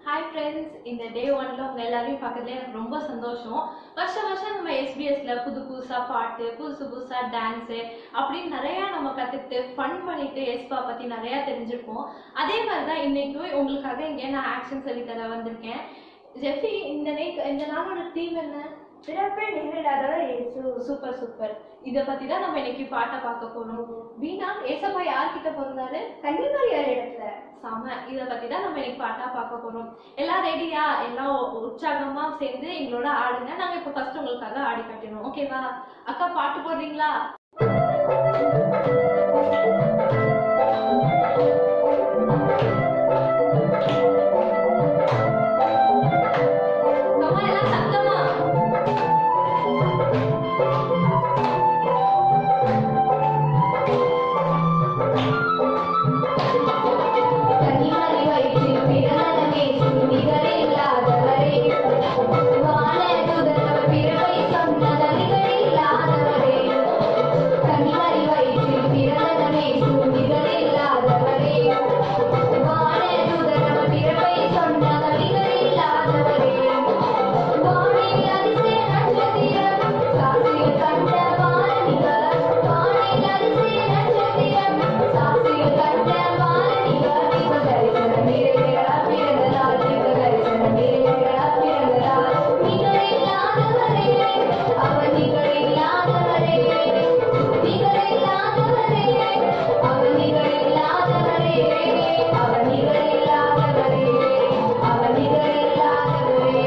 hi friends இந்த டே ஒன்ல உங்க எல்லாரையும் பார்க்கறதுல எனக்கு ரொம்ப சந்தோஷம் வருஷம் வருஷம் நம்ம எஸ்பிஎஸ்ல புது புதுசா பாட்டு புதுசு புதுசா டான்ஸ் அப்படின்னு நிறைய நம்ம கத்துக்கிட்டு ஃபன் பண்ணிட்டு எஸ்பா பத்தி நிறைய தெரிஞ்சிருப்போம் அதே மாதிரி தான் இன்னைக்கும் உங்களுக்காக இங்கே நான் ஆக்ஷன் சொல்லி தர வந்திருக்கேன் ஜெஃபி இந்த நே இந்த நாளோட தீம் என்ன பிறப்பே நிகழாதவர் இயேசு சூப்பர் சூப்பர் இத பத்தி தான் நம்ம இன்னைக்கு பாட்டை பார்க்க போறோம் வீணா ஏசப்பா யார்கிட்ட பிறந்தாரு கன்னிமரியார் இடத்துல செம இத பத்தி தான் நம்ம இன்னைக்கு பாட்டா பார்க்க போறோம் எல்லாம் ரெடியா எல்லாம் உ- உற்சாகமா சேர்ந்து எங்களோட ஆடுங்க நாங்க இப்ப ஃபர்ஸ்ட் உங்களுக்காக ஆடி காட்டிடுவோம் ஓகேவா அக்கா பாட்டு போடுறீங்களா அம்மா, எல்லாம் சத்தமா கன்னிமரி வயிற்றில் பிறந்ததமே நிகரில்லாதவரே வானதுதர் பிறவை சொன்னத நிகரில்லாதவரே கன்னிமரி வயிற்றில் பிறந்ததமே நிகரில்லாதவரே வானதுதர் பிறவை சொன்னத நிகரில்லாதவரே வானில் அதிசய நட்சத்திரம் சாட்சியில் கண்ட வானனிகர் வானில் அதிசய நட்சத்திரம் சாட்சியில் கண்ட வானனிகர் தீப தரிசனம் நிறைவேறா பிறந்ததால் தீப தரிசனம் நிறைவேறா பிறந்ததால் நிகரில்லாதவரே அவர் நிகரில்லாதவரே நிகரில்லாதவரே அவர் நிகரில்லாதவரே அவர் நிகரில்லாதவரே அவர் நிகரில்லாதவரே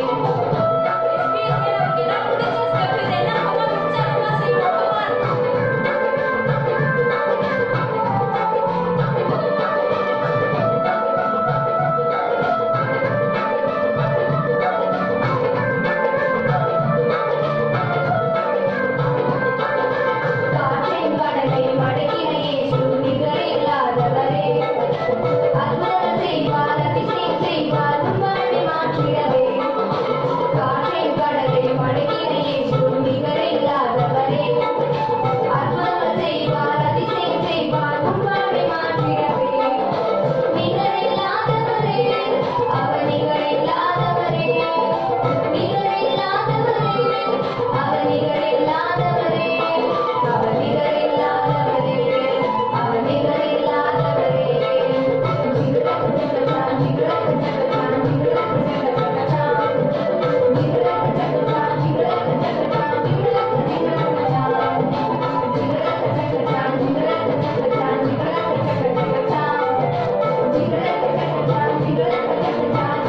காற்றின் கடலை மடக்கின இயேசு நிகரில்லாதவரே அற்புதம் செய்வார் அதிசயம் செய்வார் உண்மையை மாற்றிடவே காற்றின் கடலை மடக்கின இயேசு நிகரில்லாதவரே அற்புதம் செய்வார் அதிசயம் செய்வார் உண்மையை மாற்றிடவே நிகரில்லாதவரே அவர் நிகரில்லாதவரே நிகரில்லாதவரே அவர் நிகரில்லாதவரே அவர் நிகரில்லாதவரே அவர் நிகரில்லாதவரே ஜிகரக ஜகஜான் ஜிகரக ஜகஜான் ஜிகரக ஜகஜான் ஜிகரக ஜகஜான் ஜிகரக ஜகஜான் ஜிகரக ஜகஜான் ஜிகரக ஜகஜான் ஜிகரக ஜகஜான் ஜிகரக ஜகஜான் ஜிகரக ஜகஜான் ஜிகரக ஜகஜான்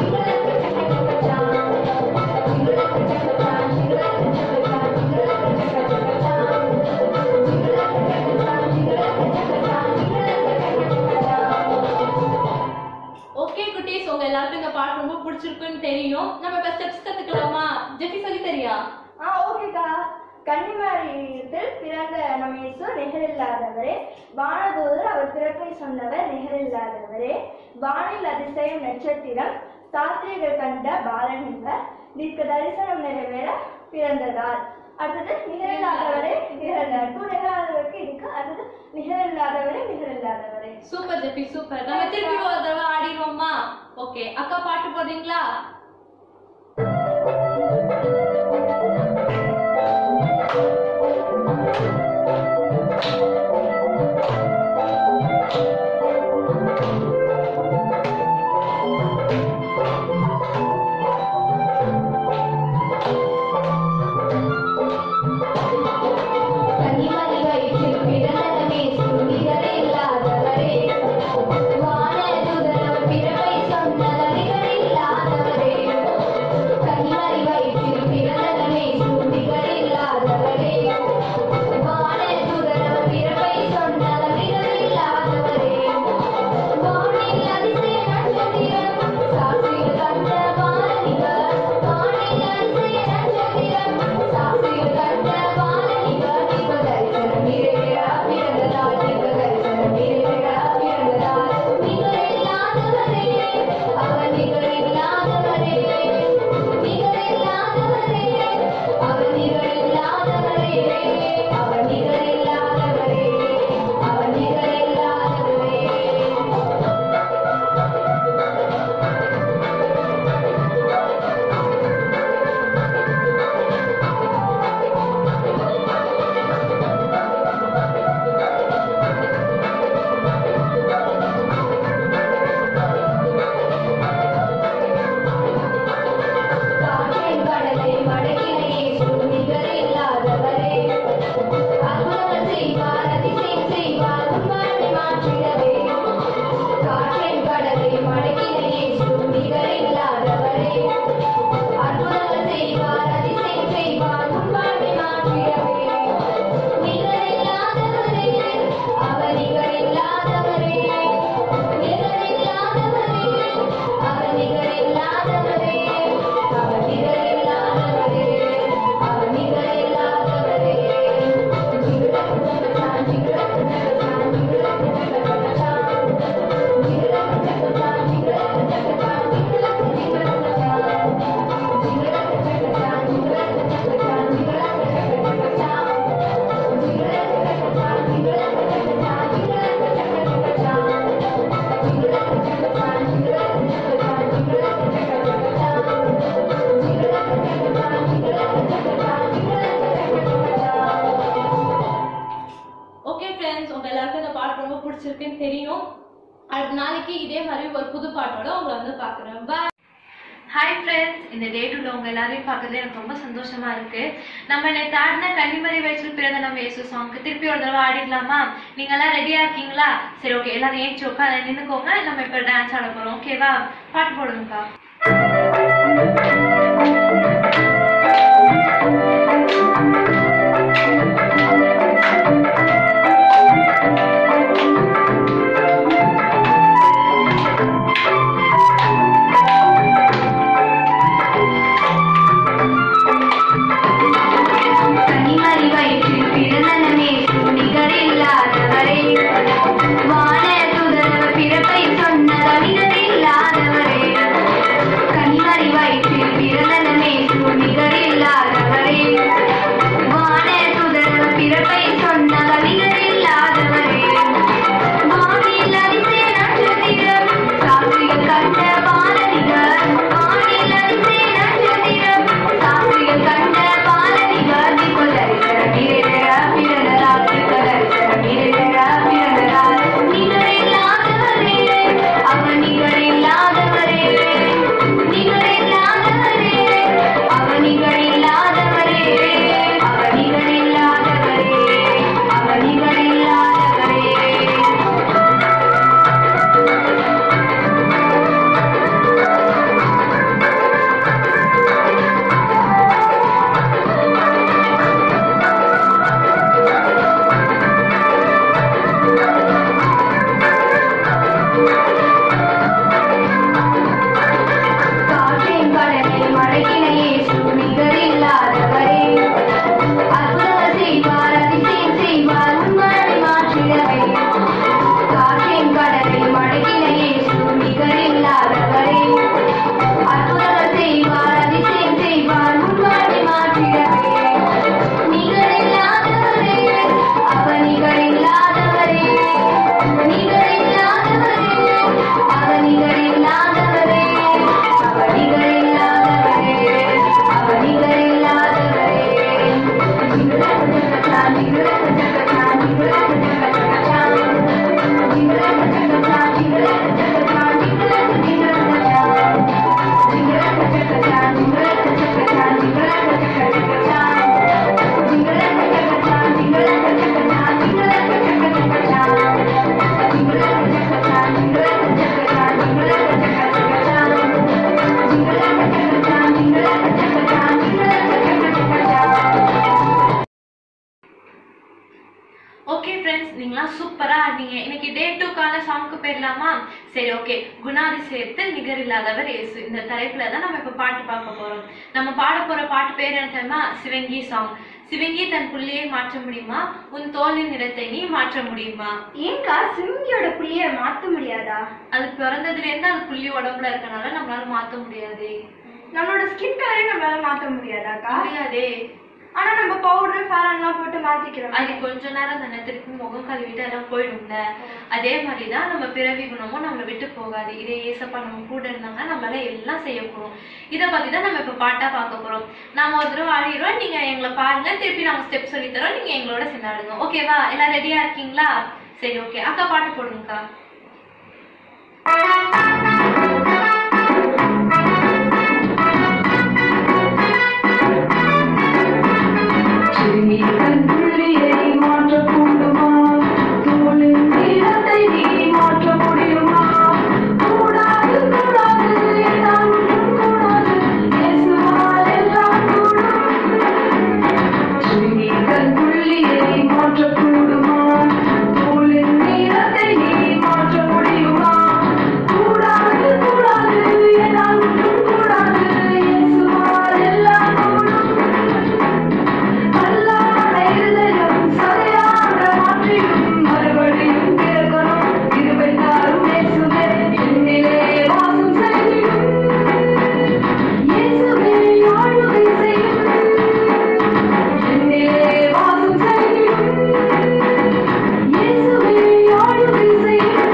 ஜிகரக ஜகஜான் ஓகே குட்டீஸ் உங்க எல்லாருக்கும் இந்த பாட்டு ரொம்ப பிடிச்சிருக்குன்னு தெரியும் நம்ம இப்ப ஸ்டெப்ஸ் கத்துக்கலாமா ஜெஃபி சொல்லி தெரியா ஆ ஓகேக்கா கன்னிமரியத்தில் பிறந்த நம்ம இயேசு நிகரில்லாதவரே வானதூதர் அவர் பிறப்பை சொன்னவர் நிகரில்லாதவரே வானில் அதிசயம் நட்சத்திரம் சாஸ்திரிகள் கண்ட பாலனிவர் தீர்க்க தரிசனம் நிறைவேற பிறந்ததால் அடுத்தது நிகரில்லாதவரே நிகரில்லாத டூ நிகராதவருக்கு இருக்கு அடுத்தது நிகரில்லாதவரே நிகரில்லாதவரே சூப்பர் ஜெஃபி சூப்பர் நம்ம திருப்பி ஒரு தடவை ஆடிடுவோமா ஓகே அக்கா பாட்டு போடுறீங்களா கன்னிமரி வயிற்றில் பிறந்ததமே நிகரில்லாதவரே வானதுதர் பிறவை சொன்னத நிகரில்லாதவரே பிடிச்சிருக்குன்னு தெரியும் அடுத்த நாளைக்கு இதே மாதிரி ஒரு புது பாட்டோட உங்களை வந்து பார்க்குறேன் பாய் ஹாய் ஃப்ரெண்ட்ஸ் இந்த டேட்டுல உங்க எல்லாரையும் பார்க்கறது எனக்கு ரொம்ப சந்தோஷமா இருக்கு நம்ம நேற்று ஆடின கன்னிமறை வயசில் பிறந்த நம்ம இயேசு சாங்க்கு திருப்பி ஒரு தடவை ஆடிடலாமா நீங்க எல்லாம் ரெடியா இருக்கீங்களா சரி ஓகே எல்லாரும் ஏஞ்சி உட்காந்து நின்னுக்கோங்க நம்ம இப்ப டான்ஸ் ஆட போறோம் ஓகேவா பாட்டு போடுங்கக்கா கன்னிமரி வயிற்றில் பிறந்தனமே நிகரில்லாதவரே வான துதரவ பிறப்பை சொன்ன நிகரில்லாதவரே கன்னிமரி வயிற்றில் பிறந்தனமே நிகரில்லாதவரே வான துதரவ பிறப்பை சொன்ன நிகரில்லாதவரே வானில் அரிசே நட்சத்திரம் சாஸ்திரிகள் கண்ட பாலனிகர் வானில் அரிசே நட்சத்திரம் சாஸ்திரிகள் கண்ட பாலனிகர் திக்குதரிசன நிறைவேற பிறந்ததால் திக்குதரிசன நிறைவேற பிறந்ததால் நிகரில்லாதவரே அவர் நிகரில்லாதவரே நிகரில்லாதவரே அவர் நிகரில்லாதவரே அவர் நிகரில்லாதவரே அவர் நிகரில்லாதவரே காற்றின் கடலில் மழையின இயேசு நிகரில்லாதவரே அற்புதங்கள் செய்வார் அதிசயம் செய்வார் உண்மையை மாற்றிடவே காற்றின் கடலில் மழையின இயேசு நிகரில்லாதவரே அற்புதங்கள் செய்வார் அதிசயம் செய்வார் உண்மையை மாற்றிடவே நிகரில்லாதவரே அவர் நிகரில்லாதவரே நிகரில்லாதவரே அவர் நிகரில்லாதவரே அவர் நிகரில்லாதவரே அவர் நிகரில்லாதவரே ஓகே ஃப்ரெண்ட்ஸ் நீங்களாம் சூப்பரா ஆடினீங்க இன்னைக்கு டே டூக்கான சாங்க்கு போயிடலாமா சரி ஓகே குணாதிசயத்தில் நிகரில்லாதவர் இயேசு இந்த தலைப்புல தான் நம்ம இப்ப பாட்டு பார்க்க போறோம் நம்ம பாட போற பாட்டு பேர் என்ன தெரியுமா சிவங்கி சாங் சிவங்கி தன் புள்ளியை மாற்ற முடியுமா உன் தோலின் நிறத்தை நீ மாற்ற முடியுமா ஏங்கா சிங்கியோட புள்ளிய மாத்த முடியாதா அது பிறந்ததுல இருந்து அது புள்ளி உடம்புல இருக்கனால நம்மளால மாத்த முடியாது நம்மளோட ஸ்கின் கலரே நம்மளால மாத்த முடியாதாக்கா முடியாதே ஆனா நம்ம பவுடர் ஃபேரன்லாம் போட்டு மாத்திக்கிறோம் அது கொஞ்ச நேரம் தானே திருப்பி முகம் கழுவிட்டு எல்லாம் போயிடும்ல அதே மாதிரிதான் நம்ம பிறவி குணமும் நம்மளை விட்டு போகாது இதே ஏசப்பா நம்ம கூட இருந்தாங்கன்னா நம்மளால எல்லாம் செய்ய போறோம் இதை பத்தி தான் நம்ம இப்ப பாட்டா பார்க்க போறோம் நாம ஒரு தடவை ஆடிடுறோம் நீங்க எங்களை பாருங்க திருப்பி நாம ஸ்டெப் சொல்லி தரோம் நீங்க எங்களோட சேர்ந்து ஓகேவா எல்லாம் ரெடியா இருக்கீங்களா சரி ஓகே அக்கா பாட்டு போடுங்கக்கா சிறுநீரன் புள்ளியை மாற்றக்கூடுமா தோளின் நிறத்தை நீ மாற்ற முடியுமா கூடாது கூடாது எல்லாம் ஒன்றும் கூடாது இயேசுவால் எல்லாம் கூடும் சிறுநீரன் புள்ளியை மாற்றக்கூடுமா தோளின் நிறத்தை நீ மாற்ற முடியுமா கூடாது கூடாது எல்லாம் ஒன்றும் கூடாது இயேசுவால் எல்லாம் கூடும் அல்லாத இருதயம் சதையாக மாற்றியும் மறுபடியும் பிறக்கணும் கிருபை தாரும் இயேசுவே என்னிலே வாசம் செய்யும் இயேசுவே ஆளுகை செய்யும் என்னிலே வாசம் செய்யும் இயேசுவே ஆளுகை செய்யும்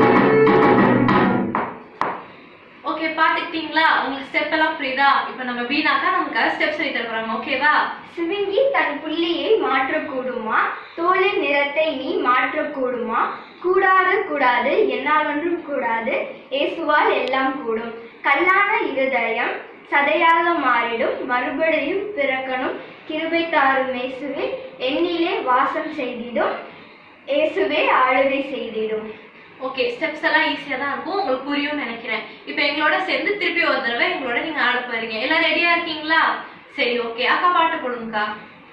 ஓகே பாத்துக்கிட்டீங்களா உங்களுக்கு ஸ்டெப் எல்லாம் புரியுதா இப்ப நம்ம வீணாக்கா நமக்கு ஸ்டெப் சொல்லி தர போறாங்க ஓகேவா சிவிங்கி தன் புள்ளியை மாற்றக்கூடுமா தோலின் நிறத்தை நீ மாற்றக்கூடுமா கூடாது கூடாது என்னால் ஒன்றும் கூடாது இயேசுவால் எல்லாம் கூடும் கல்லான இருதயம் சதையாக மாறிடும் மறுபடியும் பிறக்கணும் கிருபை தாரும் இயேசுவே என்னிலே வாசம் செய்திடும் இயேசுவே ஆளுகை செய்திடும் ஓகே ஸ்டெப்ஸ் எல்லாம் ஈஸியா தான் இருக்கும் உங்களுக்கு புரியும்னு நினைக்கிறேன் இப்போ எங்களோட சேர்ந்து திருப்பி ஒரு தடவை எங்களோட நீங்க ஆட போறீங்க எல்லாம் ரெடியா இருக்கீங்களா சரி ஓகே அக்கா பாட்டு போடுங்கக்கா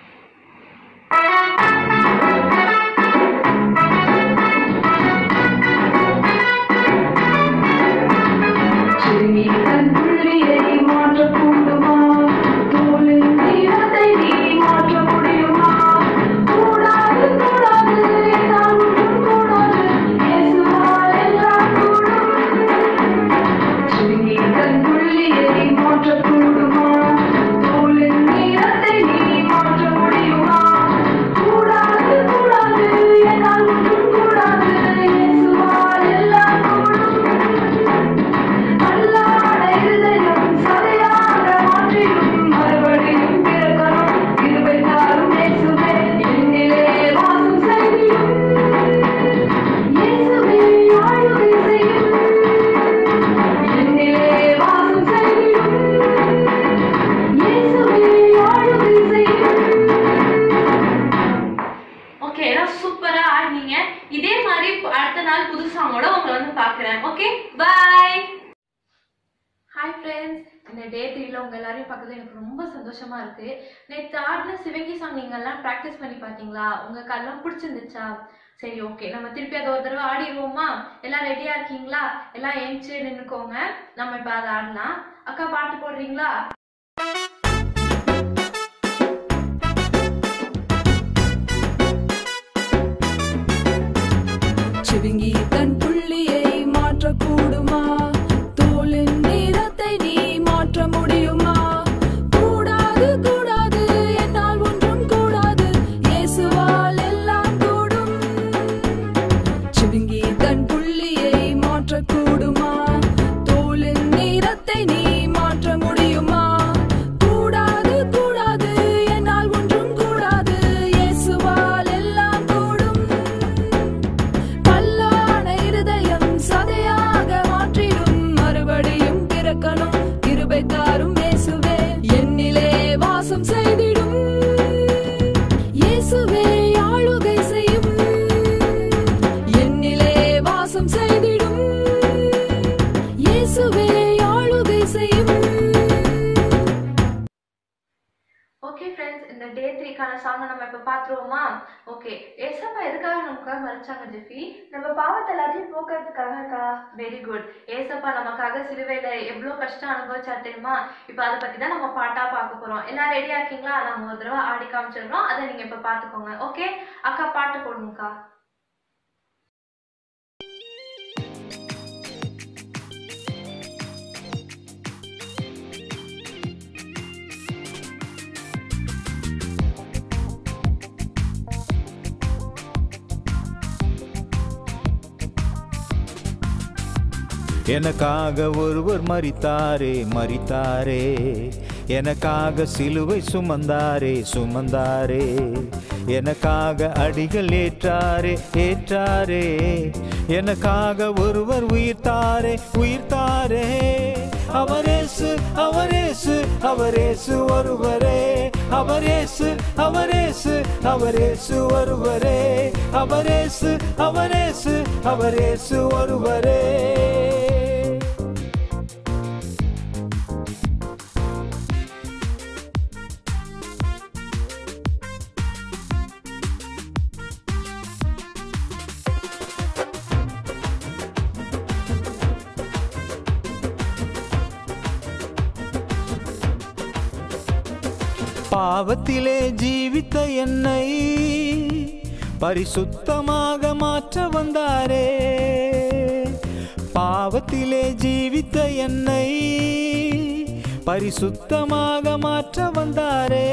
சிறுமி தன் புள்ளியை மாற்றக்கூடுமா தோளின் நிறத்தை நீ மாற்ற முடியுமா கூடாது கூடாது என்னால் ஒன்றும் கூடாது இயேசுவால் எல்லாம் கூடும் சிறுமி தன் புள்ளியை மாற்றக்கூடுமா தோளின் நிறத்தை நீ மாற்ற முடியுமா கூடாது கூடாது என்னால் ஒன்றும் கூடாது இயேசுவால் எல்லாம் கூடும் அல்லாட இருதயம் சதையாக மாற்றிடும் மறுபடியும் பிறக்கணும் கிருபை தாரும் இயேசுவே என்னிலே வாசம் செய்யும் இயேசுவே ஆளுகை செய்யும் என்னிலே வாசம் செய்யும் இயேசுவே ஆளுகை செய்யும் ஓகே எல்லாம் சூப்பரா ஆடினீங்க இதே மாதிரி பு- அடுத்த நாள் புது சாங்கோட உங்களை வந்து பாக்குறேன் ஓகே பாய் ஹாய் ஃப்ரெண்ட்ஸ் இந்த டே த்ரீல உங்க எல்லாரையும் பார்க்கறது எனக்கு ரொம்ப சந்தோஷமா இருக்கு நேற்று ஆடின சிவங்கி சாங் நீங்க எல்லாம் ப்ராக்டிஸ் பண்ணி பார்த்தீங்களா உங்க கல்லாம் பிடிச்சிருந்துச்சா சரி ஓகே நம்ம திருப்பி அதை ஒரு தடவை ஆடிடுவோமா எல்லாம் ரெடியா இருக்கீங்களா எல்லாம் ஏஞ்சி நின்னுக்கோங்க நம்ம இப்போ அதை ஆடலாம் அக்கா பாட்டு போடுறீங்களா சிவிங்கி தன் புள்ளியை மாற்றக்கூடுமா தோலின் நிறத்தை நீ மாற்ற முடியுமா கூடாது கூடாது என்னால் ஒன்றும் கூடாது இயேசுவால் எல்லாம் கூடும் சிவிங்கி தன் புள்ளியை மாற்றக்கூடுமா தோலின் நிறத்தை நீ மாற்ற முடியுமா கூடாது கூடாது என்னால் ஒன்றும் கூடாது இயேசுவால் எல்லாம் கூடும் கல்லான இருதயம் சதையாக மாற்றிடும் மறுபடியும் பிறக்கணும் கிருபை தாரும் இயேசுவே என்னிலே வாசம் செய்திடும் இயேசுவே ஆளுகை செய்யும் என்னிலே வாசம் செய்திடும் இயேசுவே ஆளுகை செய்யும் ஓகே ஃப்ரெண்ட்ஸ் இந்த டே த்ரீக்கான சாங்கை நம்ம இப்போ பார்த்துருவோமா ஓகே ஏசப்பா எதுக்காக நமக்காக மறைச்சாங்க ஜெஃபி நம்ம பாவத்தை எல்லாத்தையும் போக்குறதுக்காகக்கா வெரி குட் ஏசப்பா நமக்காக சிலுவையில எவ்வளோ கஷ்டம் அனுபவிச்சா தெரியுமா இப்போ அதை பத்தி தான் நம்ம பாட்டா பார்க்க போறோம் எல்லாம் ரெடியா இருக்கீங்களா நம்ம ஒரு தடவை ஆடி காமிச்சிடுறோம் அதை நீங்க இப்போ பார்த்துக்கோங்க ஓகே அக்கா பாட்டு போடுங்கக்கா எனக்காக ஒருவர் மரித்தாரே மரித்தாரே எனக்காக சிலுவை சுமந்தாரே சுமந்தாரே எனக்காக அடிகள் ஏற்றாரே ஏற்றாரே எனக்காக ஒருவர் உயிர்த்தாரே உயிர்த்தாரே அவரேசு அவரேசு அவரேசு ஒருவரே அவரேசு அவரேசு அவரேசு ஒருவரே அவரேசு அவரேசு அவரேசு ஒருவரே பாவத்திலே ஜீவித்த என்னை பரிசுத்தமாக மாற்ற வந்தாரே பாவத்திலே ஜீவித்த என்னை பரிசுத்தமாக மாற்ற வந்தாரே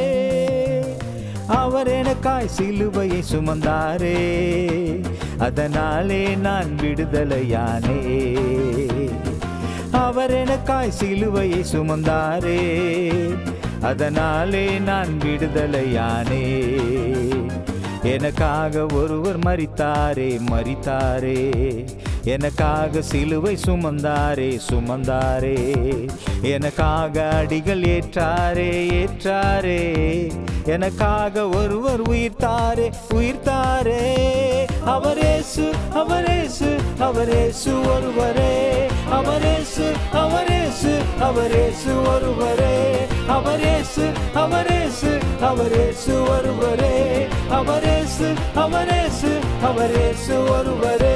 அவர் எனக்காய் சிலுவையை சுமந்தாரே அதனாலே நான் விடுதலையானே அவர் எனக்காய் சிலுவையை சுமந்தாரே அதனாலே நான் விடுதலையானே எனக்காக ஒருவர் மரித்தாரே மரித்தாரே எனக்காக சிலுவை சுமந்தாரே சுமந்தாரே எனக்காக அடிகள் ஏற்றாரே ஏற்றாரே எனக்காக ஒருவர் உயிர்த்தாரே உயிர்த்தாரே அவரேசு அவரேசு அவரேசு ஒருவரே அவரேசு அவரேசு அவரேசு ஒருவரே அவரேசு அவரேசு அவரேசு ஒருவரே அவரேசு அவரேசு அவரேசு ஒருவரே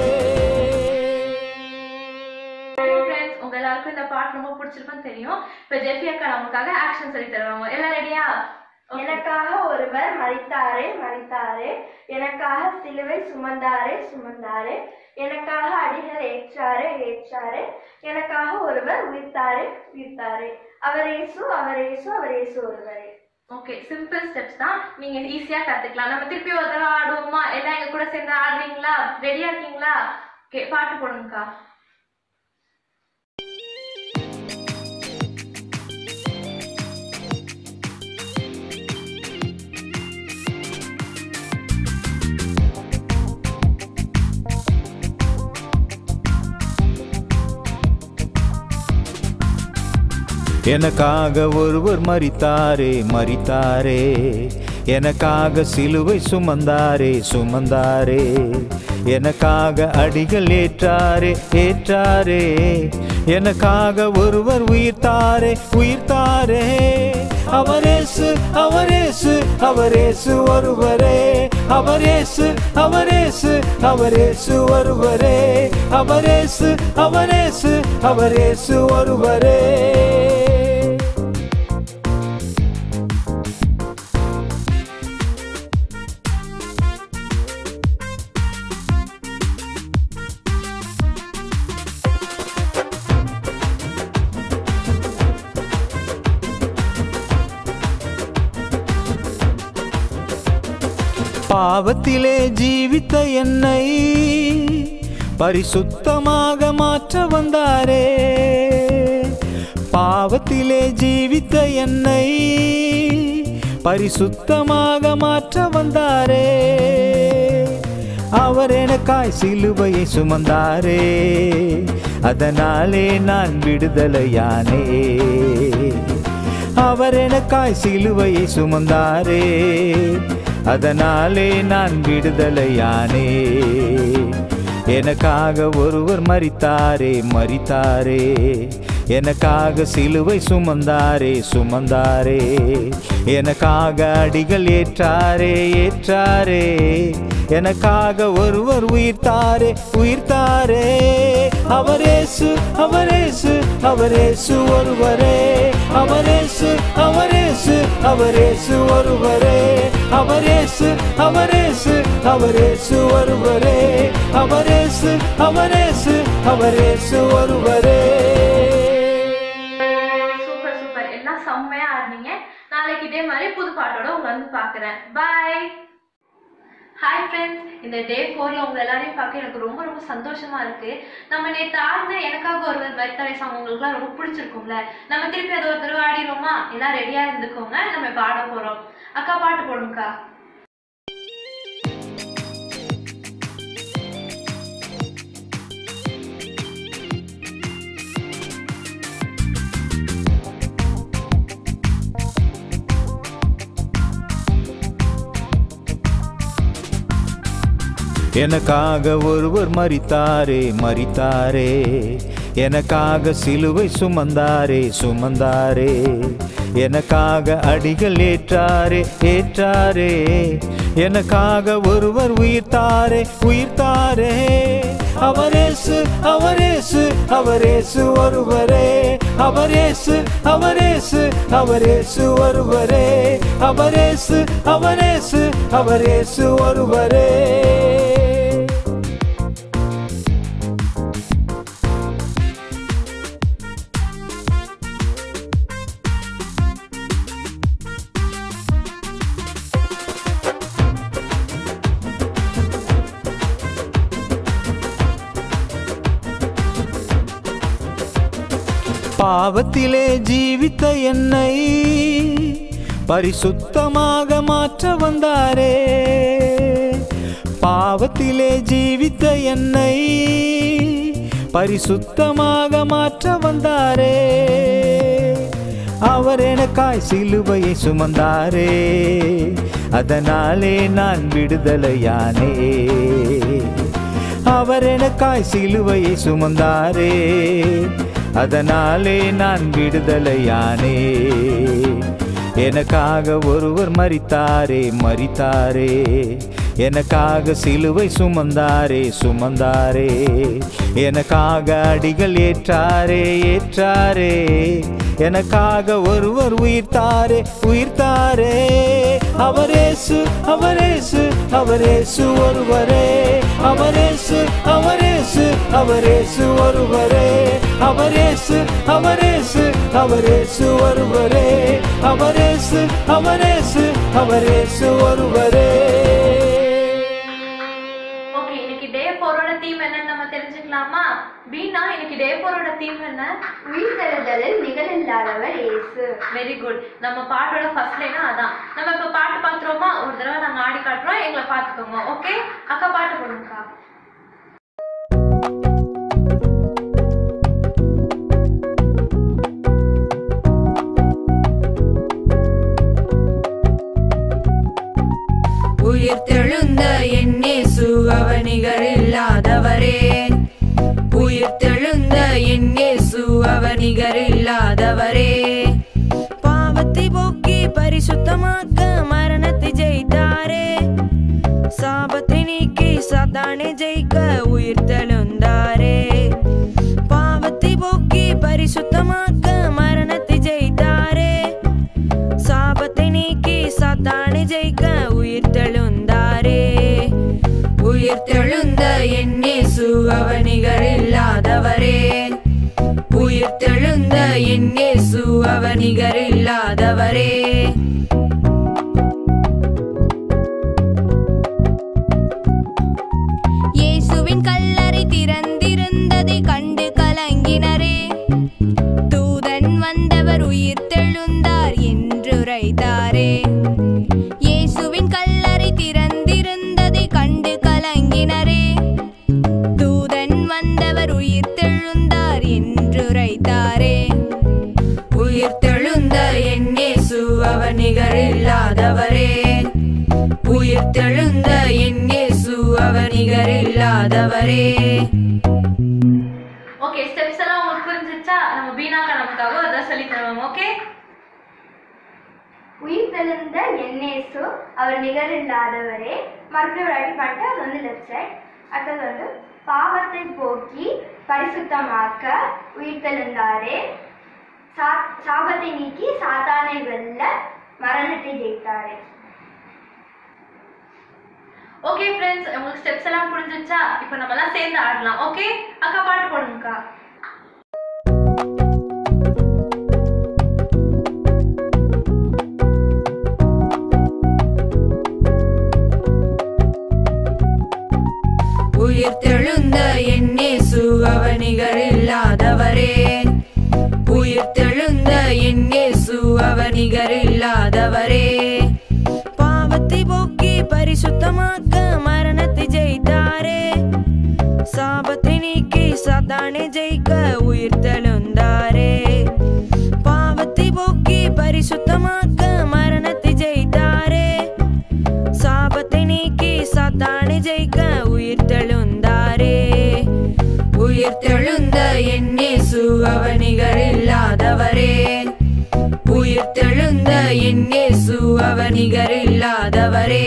ஃப்ரெண்ட்ஸ் உங்க எல்லாருக்கும் இந்த பாட்டு ரொம்ப பிடிச்சிருக்கும்னு தெரியும் இப்போ ஜெஃபி அக்கா நமக்காக ஆக்ஷன் சொல்லி தருவாங்க எல்லாம் ரெடியா எனக்காக ஒருவர் மரித்தாரே மரித்தாரே எனக்காக சிலுவை சுமந்தாரே சுமந்தாரே எனக்காக அடிகள் ஏற்றாரே ஏற்றாரே எனக்காக ஒருவர் உயிர்த்தாரே உயிர்த்தாரே அவர் இயேசு அவர் இயேசு அவர் இயேசு ஒருவரே ஓகே சிம்பிள் ஸ்டெப்ஸ் தான் நீங்க ஈஸியா கத்துக்கலாம் நம்ம திருப்பி ஒரு தடவை ஆடுவோமா எல்லாம் எங்க கூட சேர்ந்து ஆடுவீங்களா ரெடியா இருக்கீங்களா ஓகே பாட்டு போடுங்கக்கா எனக்காக ஒருவர் மரித்தாரே மரித்தாரே எனக்காக சிலுவை சுமந்தாரே சுமந்தாரே எனக்காக அடிகள் ஏற்றாரே ஏற்றாரே எனக்காக ஒருவர் உயிர்த்தாரே உயிர்த்தாரே அவரேசு அவரேசு அவரேசு ஒருவரே அவரேசு அவரேசு அவரேசு ஒருவரே அவரேசு அவரேசு அவரேசு ஒருவரே பாவத்திலே ஜீவித்த என்னை பரிசுத்தமாக மாற்ற வந்தாரே பாவத்திலே ஜீவித்த என்னை பரிசுத்தமாக மாற்ற வந்தாரே அவர் எனக்காய் சிலுவையை சுமந்தாரே அதனாலே நான் விடுதலையானே அவர் எனக்காய் சிலுவையை சுமந்தாரே அதனாலே நான் விடுதலையானே எனக்காக ஒருவர் மரித்தாரே மரித்தாரே எனக்காக சிலுவை சுமந்தாரே சுமந்தாரே எனக்காக அடிகள் ஏற்றாரே ஏற்றாரே எனக்காக ஒருவர் உயிர்த்தாரே உயிர்த்தாரே அவரேசு அவரேசு அவரேசு ஒருவரே அவரேசு அவரேசு அவரேசு ஒருவரே அவரேசு அவரேசு அவரேசு ஒருவரே அவரேசு அவரேசு அவரேசு ஒருவரே சூப்பர் சூப்பர் எல்லாம் செம்மையா ஆடுனீங்க நாளைக்கு இதே மாதிரி புது பாட்டோட உங்களை வந்து பாக்குறேன் பாய் ஹாய் ஃப்ரெண்ட்ஸ் இந்த டே ஃபோர்ல உங்க எல்லாரையும் பார்க்க எனக்கு ரொம்ப ரொம்ப சந்தோஷமா இருக்கு நம்ம நேற்று ஆடின எனக்காக ஒருவர் வரித்தலை சாங் உங்களுக்குலாம் ரொம்ப பிடிச்சிருக்கும்ல நம்ம திருப்பி அதை ஒரு தடவை ஆடிடுவோமா எல்லாம் ரெடியா இருந்துக்கோங்க நம்ம இப்ப ஆட போறோம் அக்கா பாட்டு போடுங்கக்கா எனக்காக ஒருவர் மரித்தாரே மரித்தாரே எனக்காக சிலுவை சுமந்தாரே சுமந்தாரே எனக்காக அடிகள் ஏற்றாரே ஏற்றாரே எனக்காக ஒருவர் உயிர்த்தாரே உயிர்த்தாரே அவரேசு அவரேசு அவரேசு ஒருவரே அவரேசு அவரேசு அவரேசு ஒருவரே அவரேசு அவரேசு அவரேசு ஒருவரே பாவத்திலே ஜீவித்த என்னை பரிசுத்தமாக மாற்ற வந்தாரே பாவத்திலே ஜீவித்த என்னை பரிசுத்தமாக மாற்ற வந்தாரே அவர் எனக்காய் சிலுவையை சுமந்தாரே அதனாலே நான் விடுதலையானே அவர் எனக்காய் சிலுவையை சுமந்தாரே அதனாலே நான் விடுதலையானே எனக்காக ஒருவர் மரித்தாரே மரித்தாரே எனக்காக சிலுவை சுமந்தாரே சுமந்தாரே எனக்காக அடிகள் ஏற்றாரே ஏற்றாரே எனக்காக ஒருவர் உயிர்த்தாரே உயிர்த்தாரே அவரேசு அவரேசு அவரேசு ஒருவரே அவரேசு அவரேசு அவரேசு ஒருவரே அவரேசு அவரேசு அவரேசு ஒருவரே அவரேசு அவரேசு அவரேசு ஒருவரே ஓகே இன்னைக்கு டே ஃபோரோட தீம் என்னன்னு நம்ம தெரிஞ்சுக்கலாமா பீனா இன்னைக்கு டே ஃபோரோட தீம் என்ன உயிர்த்தெழுதலில் நிகழில்லாதவர் இயேசு வெரி குட் நம்ம பாட்டோட ஃபர்ஸ்ட் லைனா அதான் நம்ம இப்ப பாட்டு பாத்துறோமா ஒரு தடவை நாங்க ஆடி காட்டுறோம் எங்களை பாத்துக்கோங்க ஓகே அக்கா பாட்டு போடுங்கக்கா உயிர்த்தெழுந்த என்னேசு அவனிகர் இல்லாதவரே உயிர்த்தெழுந்த என்னேசு அவனிகர் இல்லாதவரே பாவத்தை போக்கி பரிசுத்தமாக்க மரணத்தை ஜெயித்தாரே சாபத்தை நீக்கி சாத்தானை ஜெயிக்க உயிர்த்தெழுந்தாரே பாவத்தை போக்கி பரிசுத்தமாக்க மரணத்தை ஜெயித்தாரே சாபத்தை நீக்கி சாத்தானை ஜெயிக்க உயிர்த்தெழுந்தாரே உயிர்த்தெழுந்த என்னேசு அவனிகர் இல்லாதவரே உயிர்த்தெழுந்த என்னேசு அவனிகர் இல்லாதவரே இயேசுவின் கல்லறை திறந்திருந்ததை கண்டு கலங்கினரே தூதன் வந்தவர் உயிர்த்தெழுந்தார் என்றுரைத்தாரே இயேசுவின் கல்லறை திறந்திருந்ததை கண்டு கலங்கினரே தூதன் வந்தவர் உயிர்த்தெழுந்தார் என்றுரைத்தாரே உயிர்த்தெழுந்த என்னேசு அவனிகர் இல்லாதவரே உயிர்த்தெழுந்த என்னேசு அவனிகர் இல்லாதவரே ஓகே ஸ்டெப்ஸ் எல்லாம் உங்களுக்கு புரிஞ்சிச்சா நம்ம பீனாக்கா நமக்காக ஒரு தடவை சொல்லி தருவோம் ஓகே உயிர்த்தெழுந்த என்னேசு அவர் நிகரில்லாதவரே மறுபடியும் ஒரு அடி பண்ணிட்டு அது வந்து லெஃப்ட் சைட் அடுத்தது வந்து பாவத்தை போக்கி பரிசுத்தமாக்க உயிர்த்தெழுந்தாரே சா சாபத்தை நீக்கி சாத்தானை வெல்ல மரணத்தை ஜெயித்தாரே ஓகே ஃப்ரெண்ட்ஸ் உங்களுக்கு ஸ்டெப்ஸ் எல்லாம் புரிஞ்சிச்சா இப்போ நம்ம எல்லாம் சேர்ந்து ஆடலாம் ஓகே அக்கா பாட்டு போடுங்கக்கா உயிர்த்தெழுந்த என்னேசு அவனிகர் இல்லாதவரே உயிர்த்தெழுந்த என்னேசு அவனிகர் இல்லாதவரே பாவத்தை போக்கி பரிசுத்தமாக்க மரணத்தை ஜெயித்தாரே சாபத்தை நீக்கி சாத்தானை ஜெயிக்க உயிர்த்தெழுந்தாரே பாவத்தை போக்கி பரிசுத்தமாக்க மரணத்தை ஜெயித்தாரே சாபத்தை நீக்கி சாத்தானை ஜெயிக்க உயிர்த்தெழுந்தாரே உயிர்த்தெழுந்த என்னேசு அவனிகர் இல்லாதவரே உயிர்த்தெழுந்த என்னேசு அவனிகர் இல்லாதவரே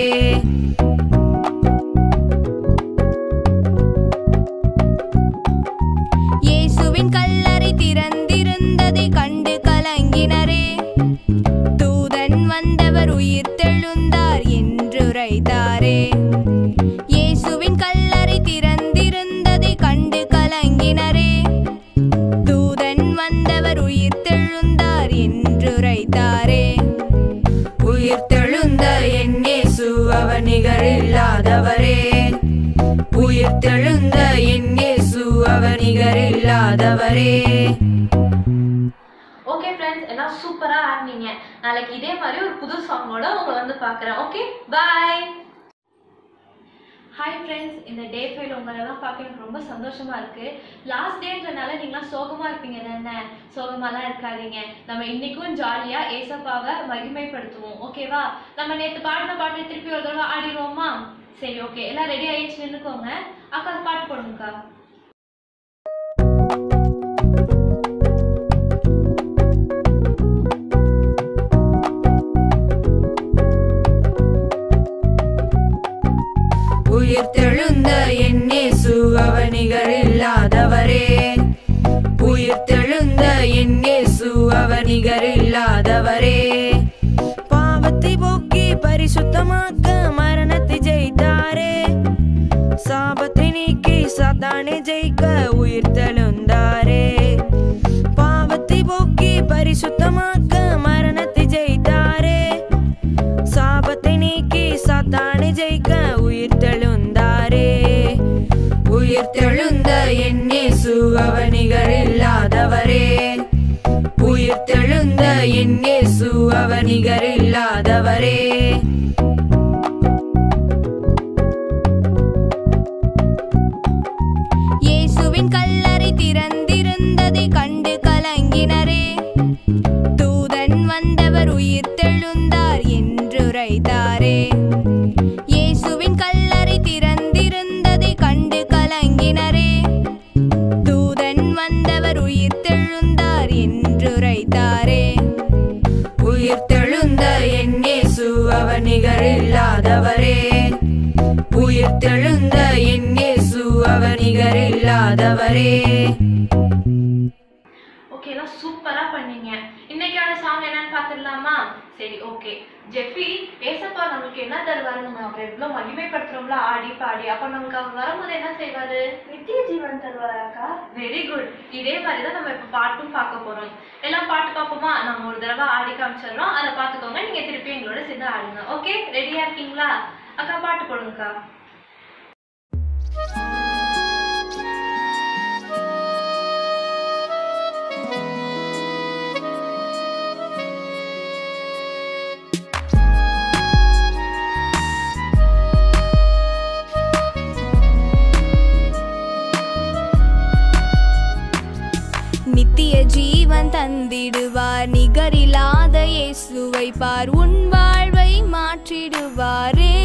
இயேசுவின் கல்லறை திறந்திருந்ததை கண்டு கலங்கினரே தூதன் வந்தவர் உயிர்த்தெழுந்தார் என்றுரைத்தாரே இயேசுவின் கல்லறை திறந்திருந்ததை கண்டு கலங்கினரே தூதன் வந்தவர் உயிர்த்தெழுந்தார் என்றுரைத்தாரே உயிர்த்தெழுந்த என்னேசு அவனிகர் இல்லாதவரே உயிர்த்தெழுந்த என்னேசு அவனிகர் இல்லாதவரே ஓகே ஃப்ரெண்ட்ஸ் எல்லாம் சூப்பரா ஆடினீங்க நாளைக்கு இதே மாதிரி ஒரு புது சாங்கோட உங்களை வந்து பார்க்குறேன் ஓகே பாய் ஹாய் ஃப்ரெண்ட்ஸ் இந்த டே ஃபைல் உங்களெல்லாம் பார்க்க எனக்கு ரொம்ப சந்தோஷமா இருக்கு லாஸ்ட் டேன்றனால நீங்களாம் சோகமா இருப்பீங்க தானே சோகமாலாம் இருக்காதீங்க நம்ம இன்னைக்கும் ஜாலியா ஏசப்பாவை மகிமைப்படுத்துவோம் ஓகேவா நம்ம நேத்து பாடின பாட்டு திருப்பி ஒரு தடவை ஆடிடுவோமா சரி ஓகே எல்லாம் ரெடி ஆயிடுச்சு நின்னுக்கோங்க அக்கா பாட்டு போடுங்கக்கா உயிர்த்தெழுந்த என் இயேசு அவர் நிகரில்லாதவரே உயிர்த்தெழுந்த என் இயேசு அவர் நிகரில்லாதவரே பாவத்தை போக்கி பரிசுத்தமாக்க மரணத்தை ஜெயித்தாரே சாபத்தை நீக்கி சாத்தானை ஜெயிக்க உயிர்த்தெழுந்தாரே பாவத்தை போக்கி பரிசுத்தமாக்க மரணத்தை ஜெயித்தாரே சாபத்தை நீக்கி சாத்தானை ஜெயிக்க உயிர்த்தெழுந்தாரே உயிர்த்தெழுந்த என் இயேசு அவர் நிகரில்லாதவரே உயிர்த்தெழுந்த என் இயேசு அவர் நிகரில்லாதவரே இயேசுவின் கல்லறை திறந்திருந்ததை கண்டு கலங்கினரே தூதன் வந்தவர் உயிர்த்தெழுந்தார் என்றுரைத்தாரே இயேசுவின் கல்லறை திறந்திருந்ததை கண்டு கலங்கினரே தூதன் வந்தவர் உயிர்த்தெழுந்தார் என்றுரைத்தாரே உயிர்த்தெழுந்த என் இயேசு அவர் நிகரில்லாதவரே உயிர்த்தெழுந்த என் இயேசு அவர் நிகரில்லாதவரே ஓகே எல்லாம் சூப்பரா பண்ணீங்க இன்னைக்கான சாங் என்னன்னு பார்த்துடலாமா சரி ஓகே ஜெஃபி ஏசப்பா நமக்கு என்ன தருவாரு நம்ம அவரை எவ்வளவு மகிமைப்படுத்துறோம்ல ஆடி பாடி அப்ப நமக்கு அவர் வரும்போது என்ன செய்வாரு நித்திய ஜீவன் தருவாராக்கா வெரி குட் இதே மாதிரி தான் நம்ம இப்ப பாட்டும் பார்க்க போறோம் எல்லாம் பாட்டு பார்ப்போமா நம்ம ஒரு தடவை ஆடி காமிச்சிடுறோம் அதை பார்த்துக்கோங்க நீங்க திருப்பி எங்களோட சேர்ந்து ஆடுங்க ஓகே ரெடியா இருக்கீங்களா அக்கா பாட்டு போடுங்கக்கா நித்திய ஜீவன் தந்திடுவார் நிகரில்லாத இயேசுவை பார் உன் வாழ்வை மாற்றிடுவாரே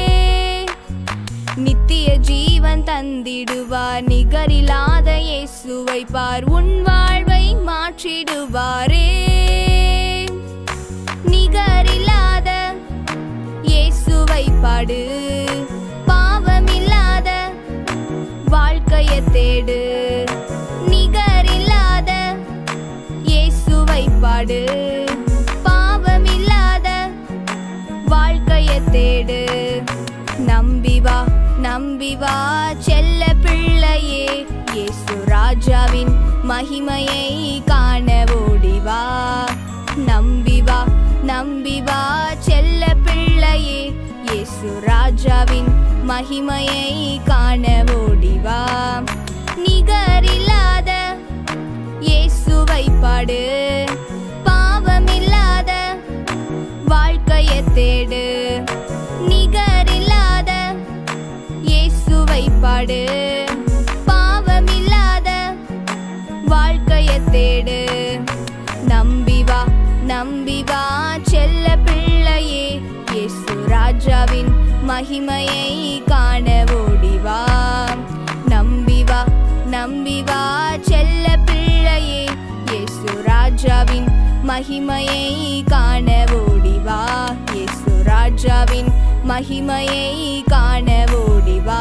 நித்திய ஜீவன் தந்திடுவார் நிகரில்லாத இயேசுவை பார் உன் வாழ்வை மாற்றிடுவாரே நிகரில்லாத இயேசுவை பாடு பாவமில்லாத வாழ்க்கைய தேடு நிகரில்லாத இயேசுவை பாடு பாவமில்லாத வாழ்க்கைய தேடு நம்பி வா நம்பி வா செல்ல பிள்ளையே இயேசு ராஜாவின் மகிமையை காண ஓடி வா நம்பி வா நம்பி வா செல்ல பிள்ளையே இயேசு ராஜாவின் மகிமையை காண ஓடி வா நிகரில்லாத இயேசுவை பாடு பாவமில்லாத வாழ்க்கைய தேடு நிகரில்லாத இயேசுவை பாடு பாவமில்லாத வாழ்க்கைய தேடு நம்பி வா நம்பி வா செல்ல பிள்ளையே இயேசு ராஜாவின் மகிமையை காண ஓடி வா நம்பி வா நம்பி வா செல்ல பிள்ளையே இயேசு ராஜாவின் மகிமையை காண ஓடி வா இயேசு ராஜாவின் மகிமையை காண ஓடி வா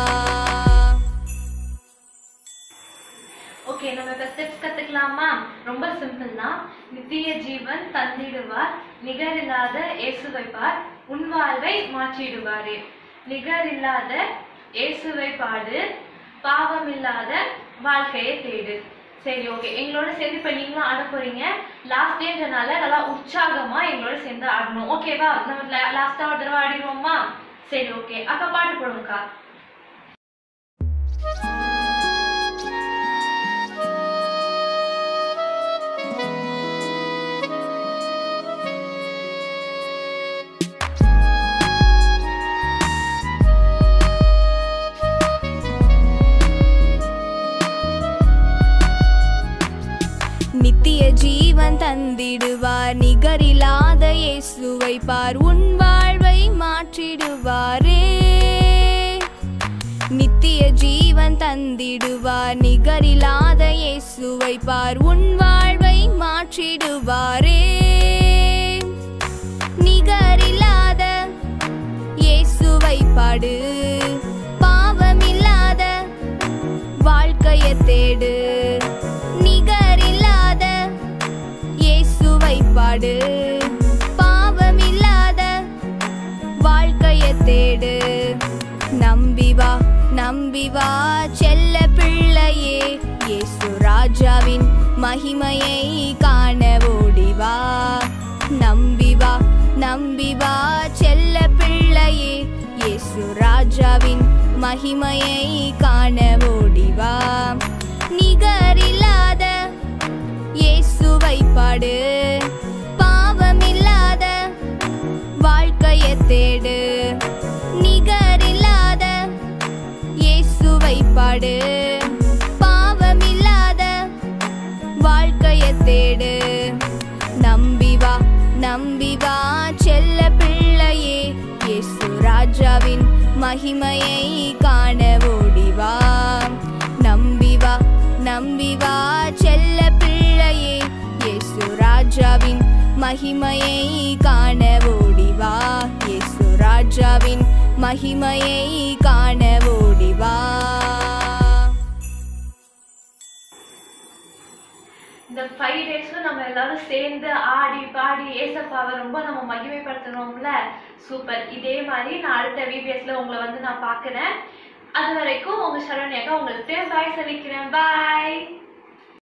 ஓகே நம்ம இப்ப ஸ்டெப்ஸ் கத்துக்கலாமா ரொம்ப சிம்பிள் தான் நித்திய ஜீவன் தந்திடுவார் நிகரில்லாத இயேசுவை பார் உன் வாழ்வை மாற்றிடுவாரே நிகரில்லாத இயேசுவை பாடு பாவமில்லாத வாழ்க்கையை தேடு சரி ஓகே எங்களோட சேர்ந்து இப்ப நீங்களும் ஆட போறீங்க லாஸ்ட் டேன்றனால நல்லா உற்சாகமா எங்களோட சேர்ந்து ஆடணும் ஓகேவா நம்ம லாஸ்டா ஒரு தடவை ஆடிடுவோமா சரி ஓகே அக்கா பாட்டு போடுங்கக்கா நித்திய பார் உன் வாழ்வை மாற்றிடுவாரே நித்திய ஜீவன் தந்திடுவார் நிகரில்லாத இயேசுவை பார் உன் வாழ்வை மாற்றிடுவாரே நிகரில்லாத இயேசுவை பாடு பாவமில்லாத வாழ்க்கையை தேடு நிகரில்லாத இயேசுவை பாடு பாவமில்லாத வாழ்க்கையை தேடு நம்பி வா நம்பி வா செல்ல பிள்ளையே இயேசு ராஜாவின் மகிமையை காண ஓடி வா நம்பி வா நம்பி வா செல்ல பிள்ளையே இயேசு ராஜாவின் மகிமையை காண ஓடி வா நிகரில்லாத இயேசுவை பாடு பாவமில்லாத வாழ்க்கையை தேடு நிகரில்லாத இயேசுவை பாடு பாவமில்லாத வாழ்க்கையை தேடு நம்பி வா நம்பி வா செல்ல பிள்ளையே இயேசு ராஜாவின் மகிமையை காண ஓடி வா நம்பி வா நம்பி வா செல்ல பிள்ளையே இயேசு ராஜாவின் மகிமையை காண ஓடி வா இயேசு ராஜாவின் மகிமையை காண ஓடி வா இந்த ஃபைவ் டேஸும் நம்ம எல்லாரும் சேர்ந்து ஆடி பாடி ஏசப்பாவை ரொம்ப நம்ம மகிமைப்படுத்தணும்ல சூப்பர் இதே மாதிரி நான் அடுத்த விபிஎஸ்ல உங்களை வந்து நான் பார்க்குறேன் அது வரைக்கும் உங்க சரண்யாக்கா உங்களுக்கு பாய் சொல்லிக்கிறேன் பாய்